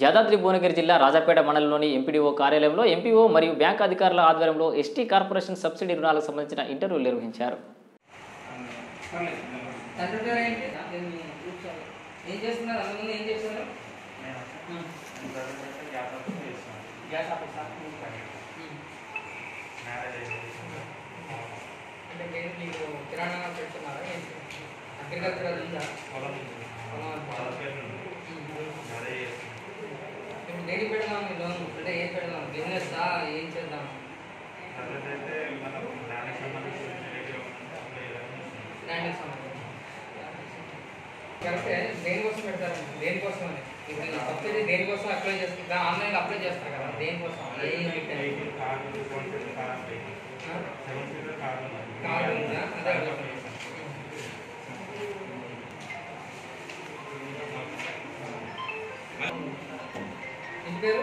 యాదాద్రి భువనగిరి జిల్లా రాజాపేట మండలంలోని ఎంపీడీఓ కార్యాలయంలో ఎంపీఓ మరియు బ్యాంక్ అధికారుల ఆధ్వర్యంలో ఎస్టీ కార్పొరేషన్ సబ్సిడీ రుణాలకు సంబంధించిన ఇంటర్వ్యూలు నిర్వహించారు తండ్రి పేరు ఏంటి నేను కూర్చోను. ఏం చేస్తున్నారు అంతకుముందు ఏం చేస్తున్నారు గ్యాస్ ఆఫీసా అంటే మీరు మీకు కిరాణా పెడుతున్నారా ఏంటి అగ్రికల్చర్ ఉందా పొలం ఉందా? ఇప్పుడు దేనికి పెడదాం ఈ లోన్ అంటే ఏం పెడదాం బిజినెస్ ఏం చేద్దాం ల్యాండ్ సంబంధించి కరెక్టే దేనికోసం పెడతారు దేనికోసం అని ఇప్పుడు ఈ సబ్సిడీ దేనికోసం అప్లై చేస్తారు ఆన్లైన్లో అప్లై చేస్తారు కదా దేనికోసం ఏ యూనిట్ అని? ఆ? కార్డు ఉందా అదే అడుగుతున్నాను. ఇంటి పేరు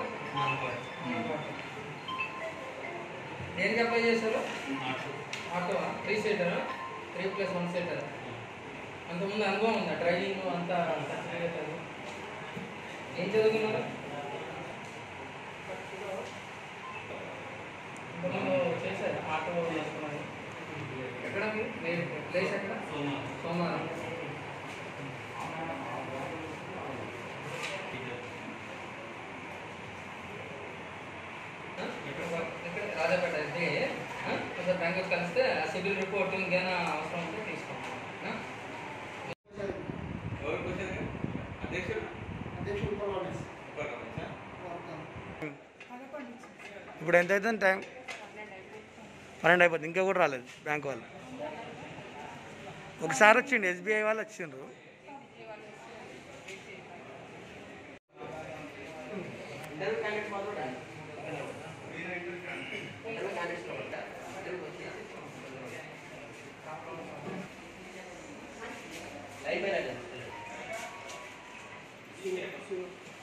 దేనికి అప్లై చేశారు auto three seater three plus one seater అంతకుముందు అనుభవం ఉందా డ్రైవింగ్ అంతా సర్టిఫికేట్ అది ఏం చదువుకున్నారు ఇంతకుముందు చేశారు ఆటో చేసుకున్నారు ఎక్కడ మీరు మీరు ప్లేస్ ఎక్కడ సోమవారం ఇక్కడ రాజాపేట ఎస్బీఐ కొంచెం బ్యాంకుకి కలిస్తే ఆ సిబిల్ రిపోర్ట్ ఇంకేమైనా అవసరం ఉంటే తీసుకోండి ఆ? ఇప్పుడు ఎంత అవుతుంది టైం పన్నెండు అయిపోతుంది ఇంకా కూడా రాలేదు బ్యాంక్ వాళ్ళు ఒకసారి వచ్చిండు ఎస్బీఐ వాళ్ళు వచ్చిండ్రు అయిపోయినా